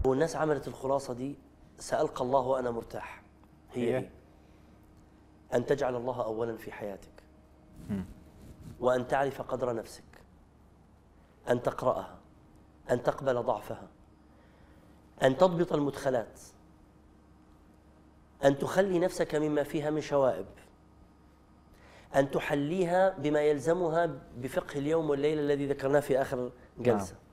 والناس عملت الخلاصة دي سألقى الله وأنا مرتاح هي هي؟ إيه؟ أن تجعل الله أولا في حياتك وأن تعرف قدر نفسك أن تقرأها أن تقبل ضعفها أن تضبط المدخلات أن تخلي نفسك مما فيها من شوائب أن تحليها بما يلزمها بفقه اليوم والليلة الذي ذكرناه في آخر جلسة نعم.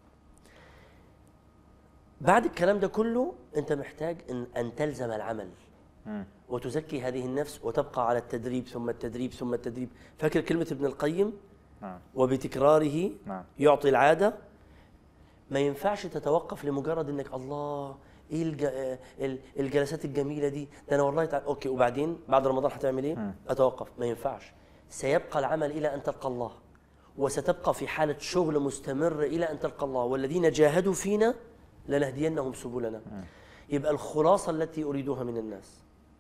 بعد الكلام ده كله أنت محتاج أن, أن تلزم العمل مم. وتزكي هذه النفس وتبقى على التدريب ثم التدريب ثم التدريب فاكر كلمة ابن القيم نعم وبتكراره نعم يعطي العادة ما ينفعش تتوقف لمجرد انك الله ايه الج... آه، ال- الجلسات الجميله دي ده انا والله تعال... اوكي وبعدين بعد رمضان هتعمل ايه مم. اتوقف ما ينفعش سيبقى العمل الى ان تلقى الله وستبقى في حاله شغل مستمر الى ان تلقى الله والذين جاهدوا فينا لنهدينهم سبلنا يبقى الخلاصه التي اريدها من الناس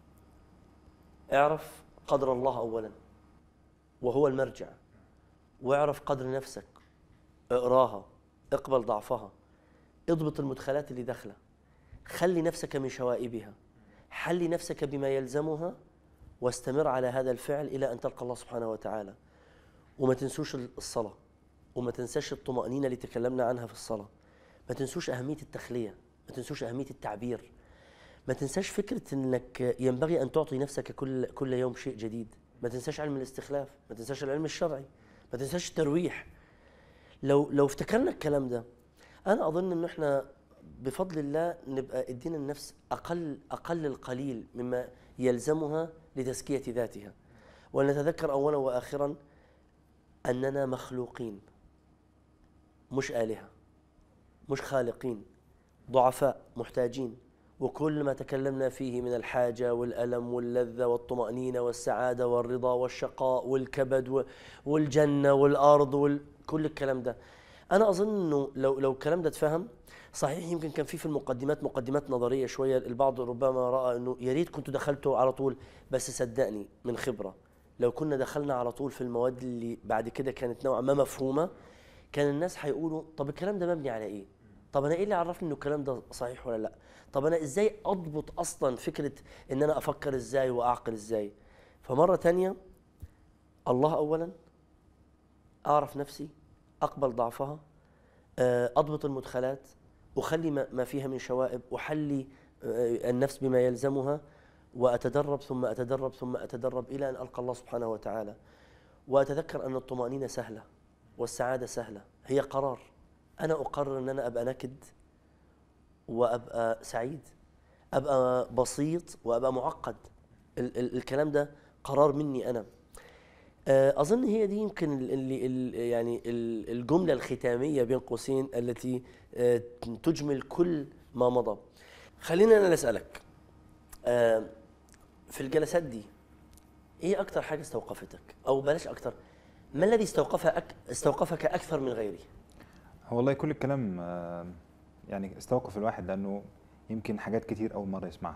اعرف قدر الله اولا وهو المرجع واعرف قدر نفسك اقراها اقبل ضعفها اضبط المدخلات اللي داخله خلي نفسك من شوائبها حلي نفسك بما يلزمها واستمر على هذا الفعل الى ان تلقى الله سبحانه وتعالى وما تنسوش الصلاه وما تنساش الطمانينه اللي تكلمنا عنها في الصلاه ما تنسوش اهميه التخليه ما تنسوش اهميه التعبير ما تنساش فكره انك ينبغي ان تعطي نفسك كل كل يوم شيء جديد ما تنساش علم الاستخلاف ما تنساش العلم الشرعي ما تنساش الترويح لو لو افتكرنا الكلام ده انا اظن ان احنا بفضل الله نبقى ادينا النفس اقل اقل القليل مما يلزمها لتزكيه ذاتها ولنتذكر اولا واخرا اننا مخلوقين مش الهه مش خالقين ضعفاء محتاجين وكل ما تكلمنا فيه من الحاجة والألم واللذة والطمأنينة والسعادة والرضا والشقاء والكبد و- والجنة والأرض وكل الكلام ده أنا أظن أنه لو لو الكلام ده اتفهم صحيح يمكن كان في في المقدمات مقدمات نظرية شوية البعض ربما رأى أنه يا ريت كنت دخلته على طول بس صدقني من خبرة لو كنا دخلنا على طول في المواد اللي بعد كده كانت نوعا ما مفهومة كان الناس هيقولوا طب الكلام ده مبني على ايه؟ طب انا ايه اللي عرفني انه الكلام ده صحيح ولا لا؟ طب انا ازاي اضبط اصلا فكره ان انا افكر ازاي واعقل ازاي؟ فمره تانية الله اولا اعرف نفسي اقبل ضعفها آه، اضبط المدخلات اخلي ما ما فيها من شوائب احلي آه، النفس بما يلزمها واتدرب ثم اتدرب ثم اتدرب الى ان القى الله سبحانه وتعالى واتذكر ان الطمانينه سهله والسعاده سهله هي قرار انا اقرر ان انا ابقى نكد وابقى سعيد ابقى بسيط وابقى معقد ال- ال- الكلام ده قرار مني انا آه، اظن هي دي يمكن ال- اللي ال- يعني ال- الجمله الختاميه بين قوسين التي آه، تجمل كل ما مضى خلينا انا اسالك آه، في الجلسات دي ايه اكتر حاجه استوقفتك او بلاش اكتر ما الذي استوقفها أك... استوقفك اكثر من غيره هو والله كل الكلام آه، يعني استوقف الواحد لانه يمكن حاجات كتير اول مره يسمعها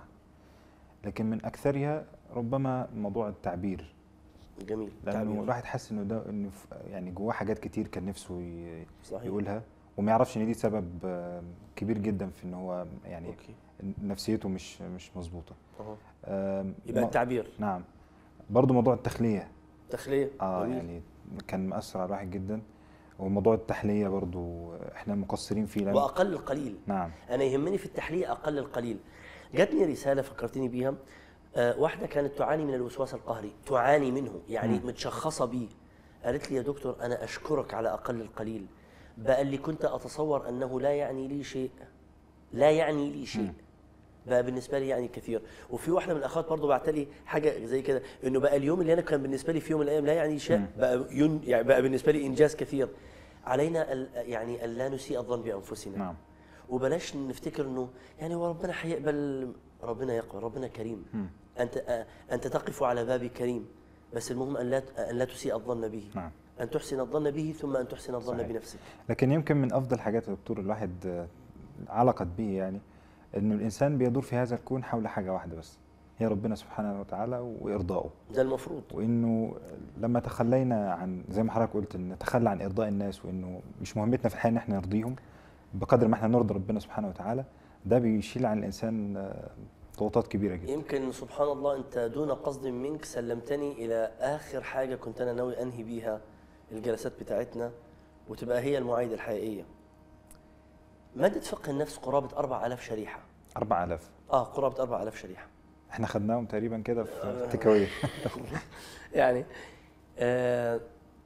لكن من اكثرها ربما موضوع التعبير جميل لانه تعبير. الواحد حس انه ده انه ف- يعني جواه حاجات كتير كان نفسه ي- صحيح يقولها وما يعرفش ان دي سبب آه، كبير جدا في ان هو يعني اوكي نفسيته مش مش مظبوطه أهو. آم، يبقى م- التعبير نعم برضو موضوع التخليه تخليه اه جميل. يعني كان مأثر على الواحد جدا وموضوع التحليه برضو احنا مقصرين فيه لأن واقل القليل نعم انا يهمني في التحليه اقل القليل جاتني رساله فكرتني بيها آه واحده كانت تعاني من الوسواس القهري تعاني منه يعني مم. متشخصه بيه قالت لي يا دكتور انا اشكرك على اقل القليل بقى اللي كنت اتصور انه لا يعني لي شيء لا يعني لي شيء مم. بقى بالنسبه لي يعني كثير وفي واحده من الاخوات برضه بعت لي حاجه زي كده انه بقى اليوم اللي انا كان بالنسبه لي في يوم من الايام لا يعني شيء مم. بقى ين يعني بقى بالنسبه لي انجاز كثير علينا ال- يعني ان لا نسيء الظن بانفسنا نعم وبلاش نفتكر انه يعني هو ربنا هيقبل ربنا يقبل ربنا كريم مم. انت آه، انت تقف على باب كريم بس المهم ان لا ان لا تسيء الظن به نعم ان تحسن الظن به ثم ان تحسن الظن صحيح. بنفسك لكن يمكن من افضل حاجات يا دكتور الواحد آه، علقت به يعني انه الانسان بيدور في هذا الكون حول حاجه واحده بس هي ربنا سبحانه وتعالى وارضائه ده المفروض وانه لما تخلينا عن زي ما حضرتك قلت ان نتخلى عن ارضاء الناس وانه مش مهمتنا في الحياه ان احنا نرضيهم بقدر ما احنا نرضي ربنا سبحانه وتعالى ده بيشيل عن الانسان آه، ضغوطات كبيره جدا يمكن سبحان الله انت دون قصد منك سلمتني الى اخر حاجه كنت انا ناوي انهي بيها الجلسات بتاعتنا وتبقى هي المعايده الحقيقيه ماده فقه النفس قرابه 4000 شريحه 4000 اه قرابه 4000 شريحه احنا خدناهم تقريبا كده في في التكاويه يعني آه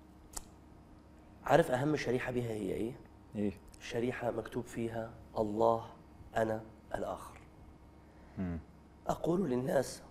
عارف اهم شريحه بيها هي ايه ايه شريحه مكتوب فيها الله انا الاخر مم. أقول للناس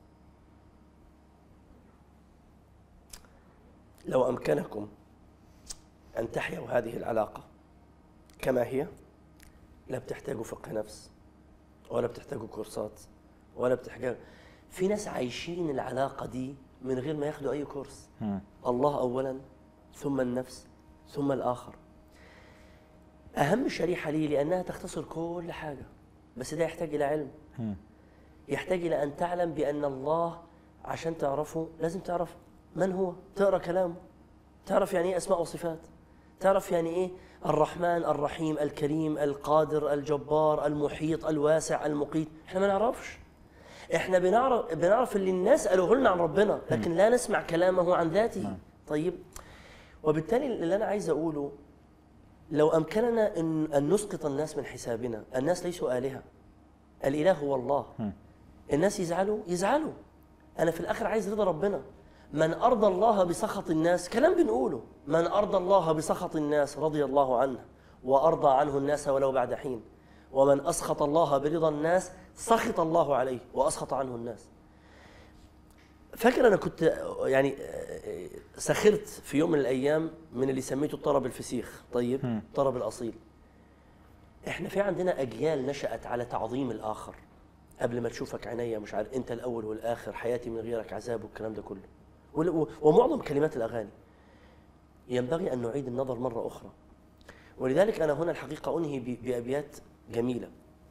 لو أمكنكم أن تحيوا هذه العلاقة كما هي لا بتحتاجوا فقه نفس ولا بتحتاجوا كورسات ولا بتحتاجوا في ناس عايشين العلاقة دي من غير ما ياخدوا أي كورس مم. الله أولا ثم النفس ثم الآخر أهم شريحة لي لأنها تختصر كل حاجة بس ده يحتاج إلى علم مم. يحتاج إلى أن تعلم بأن الله عشان تعرفه لازم تعرف من هو تقرأ كلامه تعرف يعني إيه أسماء وصفات تعرف يعني إيه الرحمن الرحيم الكريم القادر الجبار المحيط الواسع المقيت إحنا ما نعرفش إحنا بنعرف بنعرف اللي الناس قالوه لنا عن ربنا لكن لا نسمع كلامه عن ذاته طيب وبالتالي اللي أنا عايز أقوله لو أمكننا أن, أن نسقط الناس من حسابنا الناس ليسوا آلهة الإله هو الله مم. الناس يزعلوا يزعلوا انا في الاخر عايز رضا ربنا من ارضى الله بسخط الناس كلام بنقوله من ارضى الله بسخط الناس رضي الله عنه وارضى عنه الناس ولو بعد حين ومن اسخط الله برضا الناس سخط الله عليه واسخط عنه الناس فاكر انا كنت يعني آه، سخرت في يوم من الايام من اللي سميته الطرب الفسيخ طيب مم. الطرب الاصيل احنا في عندنا اجيال نشات على تعظيم الاخر قبل ما تشوفك عينيا مش عارف انت الاول والاخر حياتي من غيرك عذاب والكلام ده كله وال- و- ومعظم كلمات الاغاني ينبغي ان نعيد النظر مره اخرى ولذلك انا هنا الحقيقه انهي ب- بابيات جميله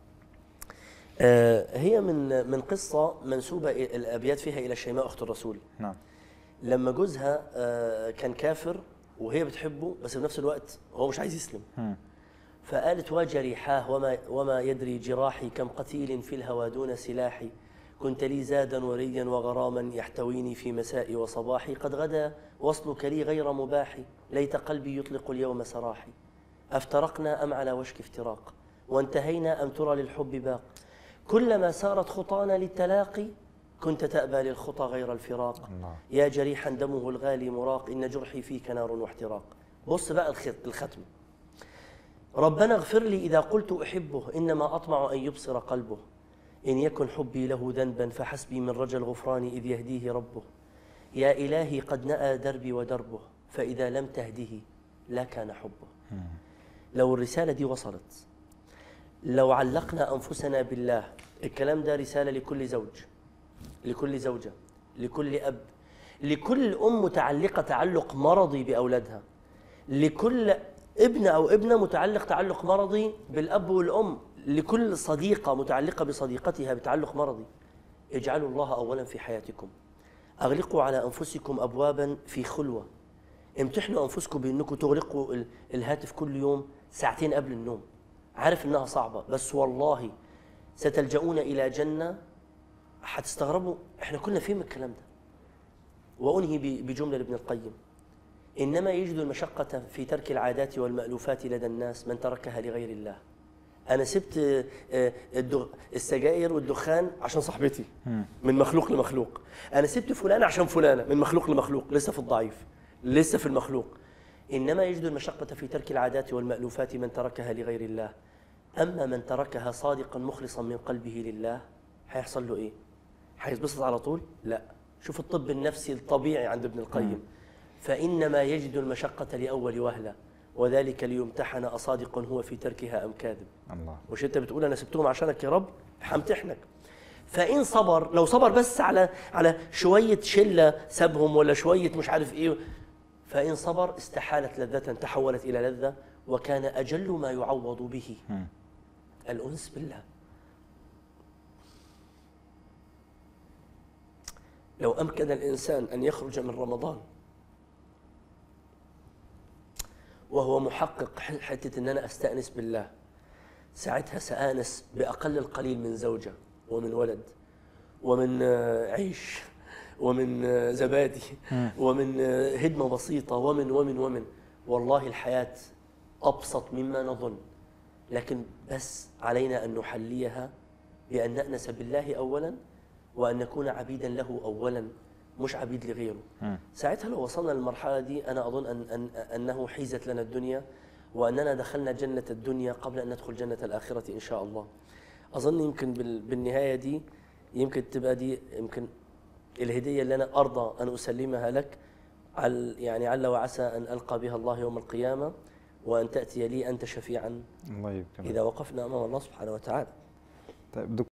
آه، هي من من قصه منسوبه إ- الابيات فيها الى شيماء اخت الرسول نعم لما جوزها آه، كان كافر وهي بتحبه بس في نفس الوقت هو مش عايز يسلم مم. فقالت وجريحاه وما, وما يدري جراحي كم قتيل في الهوى دون سلاحي كنت لي زادا وريا وغراما يحتويني في مسائي وصباحي قد غدا وصلك لي غير مباح ليت قلبي يطلق اليوم سراحي أفترقنا أم على وشك افتراق وانتهينا أم ترى للحب باق كلما سارت خطانا للتلاقي كنت تأبى للخطى غير الفراق الله يا جريحا دمه الغالي مراق إن جرحي فيك نار واحتراق بص بقى الخط الختم ربنا اغفر لي إذا قلت أحبه إنما أطمع أن يبصر قلبه إن يكن حبي له ذنبا فحسبي من رجا الغفران إذ يهديه ربه يا إلهي قد نأى دربي ودربه فإذا لم تهده لا كان حبه لو الرسالة دي وصلت لو علقنا أنفسنا بالله الكلام ده رسالة لكل زوج لكل زوجة لكل أب لكل أم متعلقة تعلق مرضي بأولادها لكل ابن أو ابنة متعلق تعلق مرضي بالأب والأم لكل صديقة متعلقة بصديقتها بتعلق مرضي اجعلوا الله أولا في حياتكم أغلقوا على أنفسكم أبوابا في خلوة امتحنوا أنفسكم بأنكم تغلقوا ال- الهاتف كل يوم ساعتين قبل النوم عارف إنها صعبة بس والله ستلجؤون إلى جنة هتستغربوا احنا كنا فين من الكلام ده وأنهي ب- بجملة لابن القيم إنما يجد المشقة في ترك العادات والمألوفات لدى الناس من تركها لغير الله أنا سبت آه، آه، الدخ- السجائر والدخان عشان صاحبتي من مخلوق لمخلوق أنا سبت فلانة عشان فلانة من مخلوق لمخلوق لسه في الضعيف لسه في المخلوق إنما يجد المشقة في ترك العادات والمألوفات من تركها لغير الله أما من تركها صادقا مخلصا من قلبه لله هيحصل له إيه؟ هيتبسط على طول؟ لا شوف الطب النفسي الطبيعي عند ابن القيم فإنما يجد المشقة لأول وهلة وذلك ليمتحن أصادق هو في تركها أم كاذب الله مش أنت بتقول أنا سبتهم عشانك يا رب همتحنك فإن صبر لو صبر بس على على شوية شلة سابهم ولا شوية مش عارف إيه فإن صبر استحالت لذة تحولت إلى لذة وكان أجل ما يعوض به مم. الأنس بالله لو أمكن الإنسان أن يخرج من رمضان وهو محقق ح- حتة أن أنا أستأنس بالله ساعتها سآنس بأقل القليل من زوجة ومن ولد ومن آه، عيش ومن آه، زبادي ومن آه، هدمة بسيطة ومن ومن ومن والله الحياة أبسط مما نظن لكن بس علينا أن نحليها بأن نأنس بالله أولا وأن نكون عبيدا له أولا مش عبيد لغيره مم. ساعتها لو وصلنا للمرحلة دي أنا أظن أن أن أنه حيزت لنا الدنيا وأننا دخلنا جنة الدنيا قبل أن ندخل جنة الآخرة إن شاء الله أظن يمكن بال- بالنهاية دي يمكن تبقى دي يمكن الهدية اللي أنا أرضى أن أسلمها لك عل يعني عل وعسى أن ألقى بها الله يوم القيامة وأن تأتي لي أنت شفيعا الله يكرمك إذا وقفنا أمام الله سبحانه وتعالى طيب دكتور